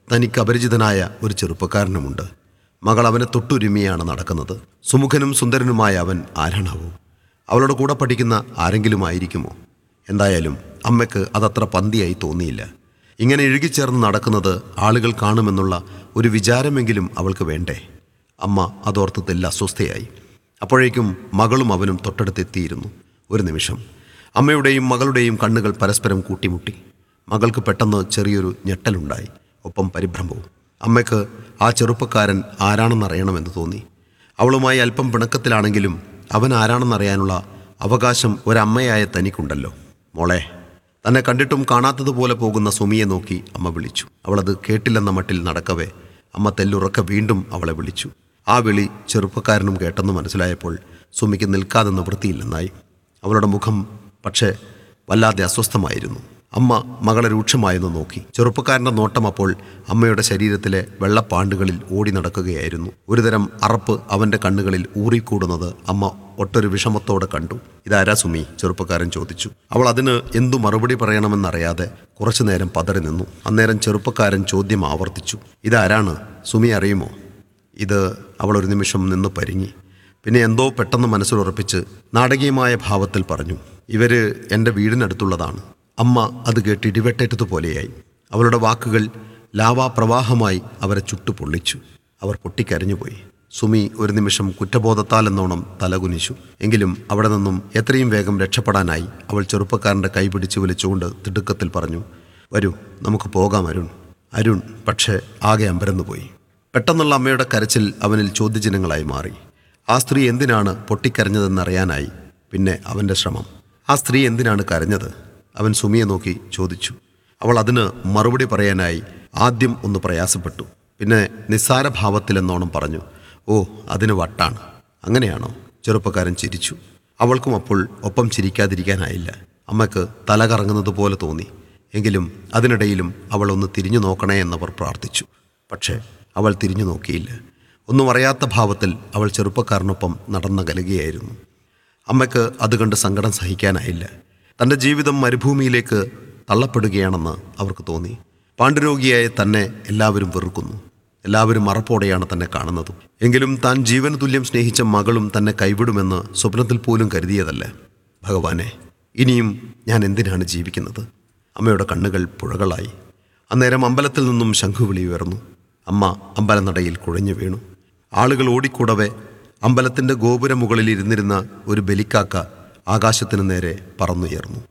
തനിക്ക് അപരിചിതനായ ഒരു ചെറുപ്പക്കാരനുമുണ്ട് മകൾ അവനെ തൊട്ടുരുമിയാണ് നടക്കുന്നത് സുമുഖനും സുന്ദരനുമായ അവൻ ആരാണാവോ അവളുടെ കൂടെ പഠിക്കുന്ന ആരെങ്കിലും ആയിരിക്കുമോ എന്തായാലും അമ്മയ്ക്ക് അതത്ര പന്തിയായി തോന്നിയില്ല ഇങ്ങനെ ഇഴുകിച്ചേർന്ന് നടക്കുന്നത് ആളുകൾ കാണുമെന്നുള്ള ഒരു വിചാരമെങ്കിലും അവൾക്ക് വേണ്ടേ അമ്മ അതോർത്ത് തെല്ല അസ്വസ്ഥയായി അപ്പോഴേക്കും മകളും അവനും തൊട്ടടുത്തെത്തിയിരുന്നു ഒരു നിമിഷം അമ്മയുടെയും മകളുടെയും കണ്ണുകൾ പരസ്പരം കൂട്ടിമുട്ടി മകൾക്ക് പെട്ടെന്ന് ചെറിയൊരു ഞെട്ടലുണ്ടായി ഒപ്പം പരിഭ്രമവും അമ്മയ്ക്ക് ആ ചെറുപ്പക്കാരൻ ആരാണെന്നറിയണമെന്ന് തോന്നി അവളുമായി അല്പം പിണക്കത്തിലാണെങ്കിലും അവൻ ആരാണെന്നറിയാനുള്ള അവകാശം ഒരമ്മയായ തനിക്കുണ്ടല്ലോ മോളെ തന്നെ കണ്ടിട്ടും കാണാത്തതുപോലെ പോകുന്ന സുമിയെ നോക്കി അമ്മ വിളിച്ചു അവളത് കേട്ടില്ലെന്ന മട്ടിൽ നടക്കവേ അമ്മ തെല്ലുറക്കെ വീണ്ടും അവളെ വിളിച്ചു ആ വിളി ചെറുപ്പക്കാരനും കേട്ടെന്ന് മനസ്സിലായപ്പോൾ സുമിക്ക് നിൽക്കാതെ നിവൃത്തിയില്ലെന്നായി അവളുടെ മുഖം പക്ഷേ വല്ലാതെ അസ്വസ്ഥമായിരുന്നു അമ്മ മകളെ രൂക്ഷമായെന്ന് നോക്കി ചെറുപ്പക്കാരൻ്റെ നോട്ടം അപ്പോൾ അമ്മയുടെ ശരീരത്തിലെ വെള്ളപ്പാണ്ടുകളിൽ ഓടി നടക്കുകയായിരുന്നു ഒരുതരം അറപ്പ് അവൻ്റെ കണ്ണുകളിൽ ഊറിക്കൂടുന്നത് അമ്മ ഒട്ടൊരു വിഷമത്തോടെ കണ്ടു ഇതാരാ സുമി ചെറുപ്പക്കാരൻ ചോദിച്ചു അവൾ അതിന് എന്തു മറുപടി പറയണമെന്നറിയാതെ കുറച്ചു നേരം പതറി നിന്നു അന്നേരം ചെറുപ്പക്കാരൻ ചോദ്യം ആവർത്തിച്ചു ഇതാരാണ് സുമി അറിയുമോ ഇത് അവൾ ഒരു നിമിഷം നിന്ന് പരിങ്ങി പിന്നെ എന്തോ പെട്ടെന്ന് മനസ്സിലുറപ്പിച്ച് നാടകീയമായ ഭാവത്തിൽ പറഞ്ഞു ഇവര് എൻ്റെ വീടിനടുത്തുള്ളതാണ് അമ്മ അത് കേട്ട് ഇടിവെട്ടേറ്റതുപോലെയായി അവളുടെ വാക്കുകൾ ലാവാപ്രവാഹമായി അവരെ ചുട്ടു പൊള്ളിച്ചു അവർ പൊട്ടിക്കരഞ്ഞുപോയി സുമി ഒരു നിമിഷം കുറ്റബോധത്താൽ എന്നോണം തലകുനിച്ചു എങ്കിലും അവിടെ നിന്നും എത്രയും വേഗം രക്ഷപ്പെടാനായി അവൾ ചെറുപ്പക്കാരൻ്റെ കൈ പിടിച്ചു വലിച്ചുകൊണ്ട് തിടുക്കത്തിൽ പറഞ്ഞു വരൂ നമുക്ക് പോകാം അരുൺ അരുൺ പക്ഷേ ആകെ അമ്പരന്നുപോയി പെട്ടെന്നുള്ള അമ്മയുടെ കരച്ചിൽ അവനിൽ ചോദ്യചിഹ്നങ്ങളായി മാറി ആ സ്ത്രീ എന്തിനാണ് പൊട്ടിക്കരഞ്ഞതെന്നറിയാനായി പിന്നെ അവൻ്റെ ശ്രമം ആ സ്ത്രീ എന്തിനാണ് കരഞ്ഞത് അവൻ സുമിയെ നോക്കി ചോദിച്ചു അവൾ അതിന് മറുപടി പറയാനായി ആദ്യം ഒന്ന് പ്രയാസപ്പെട്ടു പിന്നെ നിസ്സാര ഭാവത്തിലെന്നോണം പറഞ്ഞു ഓ അതിന് വട്ടാണ് അങ്ങനെയാണോ ചെറുപ്പക്കാരൻ ചിരിച്ചു അവൾക്കും അപ്പോൾ ഒപ്പം ചിരിക്കാതിരിക്കാനായില്ല അമ്മയ്ക്ക് തല കറങ്ങുന്നത് പോലെ തോന്നി എങ്കിലും അതിനിടയിലും അവൾ ഒന്ന് തിരിഞ്ഞു നോക്കണേ എന്നവർ പ്രാർത്ഥിച്ചു പക്ഷേ അവൾ തിരിഞ്ഞു നോക്കിയില്ല ഒന്നും അറിയാത്ത ഭാവത്തിൽ അവൾ ചെറുപ്പക്കാരനൊപ്പം നടന്നകലുകയായിരുന്നു അമ്മയ്ക്ക് അത് കണ്ട് സങ്കടം സഹിക്കാനായില്ല തൻ്റെ ജീവിതം മരുഭൂമിയിലേക്ക് തള്ളപ്പെടുകയാണെന്ന് അവർക്ക് തോന്നി പാണ്ഡുരോഗിയായ തന്നെ എല്ലാവരും വെറുക്കുന്നു എല്ലാവരും മറപ്പോടെയാണ് തന്നെ കാണുന്നതും എങ്കിലും താൻ ജീവന തുല്യം സ്നേഹിച്ച മകളും തന്നെ കൈവിടുമെന്ന് സ്വപ്നത്തിൽ പോലും കരുതിയതല്ല ഭഗവാനെ ഇനിയും ഞാൻ എന്തിനാണ് ജീവിക്കുന്നത് അമ്മയുടെ കണ്ണുകൾ പുഴകളായി അന്നേരം അമ്പലത്തിൽ നിന്നും ശംഖുവിളി ഉയർന്നു അമ്മ അമ്പലനടയിൽ കുഴഞ്ഞു വീണു ആളുകൾ ഓടിക്കൂടവെ അമ്പലത്തിന്റെ ഗോപുരമുകളിൽ ഇരുന്നിരുന്ന ഒരു ബലിക്കാക്ക ആകാശത്തിനു നേരെ പറന്നുയർന്നു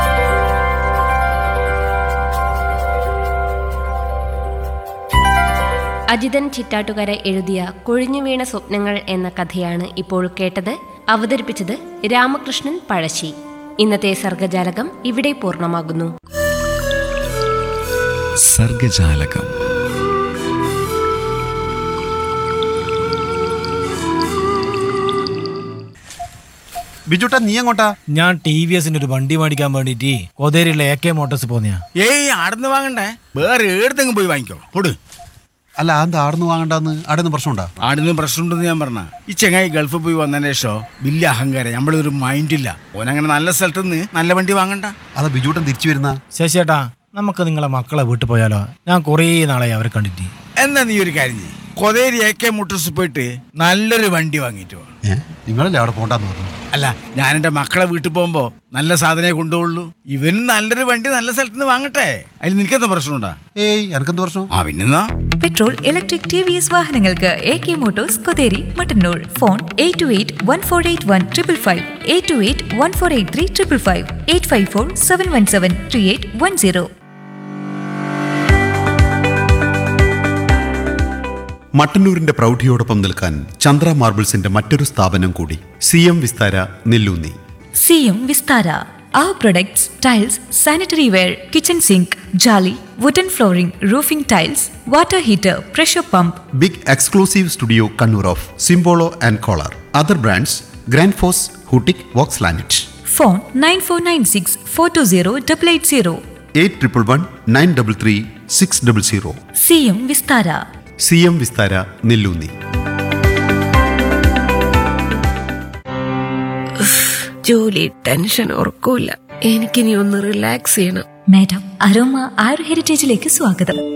അജിതൻ ചിറ്റാട്ടുകര എഴുതിയ കൊഴിഞ്ഞു വീണ സ്വപ്നങ്ങൾ എന്ന കഥയാണ് ഇപ്പോൾ കേട്ടത് അവതരിപ്പിച്ചത് രാമകൃഷ്ണൻ പഴശ്ശി ഇന്നത്തെ സർഗജാലകം ഇവിടെ പൂർണ്ണമാകുന്നു സർഗജാലകം ബിജുട്ടാ നീ എങ്ങോട്ടാ ഞാൻ ടി വി എസിന്റെ ഒരു വണ്ടി മേടിക്കാൻ വേണ്ടിട്ട് കൊതേരിയുള്ള എ കെ മോട്ടോഴ്സ് പോന്നെയാ ഏയ് ആടുന്ന് വാങ്ങണ്ടേ വേറെ ഏടത്തെങ്കിലും പോയി വാങ്ങിക്കോ പൊട് അല്ല എന്താ ആടുന്ന് വാങ്ങണ്ടെന്ന് ആടുന്ന് പ്രശ്നമുണ്ടാ ആടുന്ന് പ്രശ്നമുണ്ടെന്ന് ഞാൻ പറഞ്ഞ ഈ ചെങ്ങായി ഗൾഫിൽ പോയി വന്നതിന് ശേഷം വലിയ അഹങ്കാരം നമ്മളൊരു മൈൻഡില്ല ഓനങ്ങനെ നല്ല സ്ഥലത്ത് നിന്ന് നല്ല വണ്ടി വാങ്ങണ്ട അതാ ബിജുട്ടൻ തിരിച്ചു വരുന്ന ശശിയേട്ടാ നമുക്ക് നിങ്ങളെ മക്കളെ വീട്ടിൽ പോയാലോ ഞാൻ കുറേ നാളായി അവരെ കണ്ടിട്ട് എന്നാ നീ ഒരു കാര്യം ചെയ്യ് കൊതേരി എ കെ മോട്ടോഴ്സ് പോയിട്ട് നല്ലൊരു വണ്ടി വാങ്ങിയിട്ട് വാ ഏ നിങ്ങളല്ലേ അവിടെ പോണ്ടെന്ന് പറഞ്ഞു അല്ല ഞാൻ എൻ്റെ മക്കളെ വീട്ടിൽ പോകുമ്പോ നല്ല സാധനമേ കൊണ്ടുപോകുള്ളൂ ഇവന് നല്ലൊരു വണ്ടി നല്ല സ്ഥലത്ത് നിന്ന് വാങ്ങട്ടെ അതിൽ നിനക്കെന്താ പ്രശ്നമുണ്ടാ ഏയ് എനക്കെന്ത് പ്രശ്നം ആ പിന്നെന്നാ petrol electric T V S വാഹനങ്ങൾക്ക് A K motors Kotheri Mattannur phone eight two eight one four eight one triple five eight two eight one four eight three triple five eight five four seven one seven three eight one zero മട്ടന്നൂരിന്റെ പ്രൗഢിയോടൊപ്പം നിൽക്കാൻ ചന്ദ്ര മാർബിൾസിന്റെ മറ്റൊരു സ്ഥാപനം കൂടി C M Vistara Nellunni C M Vistara അവർ products tiles sanitary ware kitchen sink jali wooden flooring roofing tiles water heater pressure pump big exclusive studio Kannur of Simpolo and Kohler other brands Grundfos ഹൂട്ടിക് വോക്സ് ലാനറ്റ് phone nine four nine six four two zero double eight zero eight triple one nine double three six double zero C M Vistara C M Vistara Nellunni ജോലി tension ഉറക്കൂല എനിക്കിനി ഒന്ന് relax ചെയ്യണം madam aroma ആയുർ ഹെറിറ്റേജിലേക്ക് സ്വാഗതം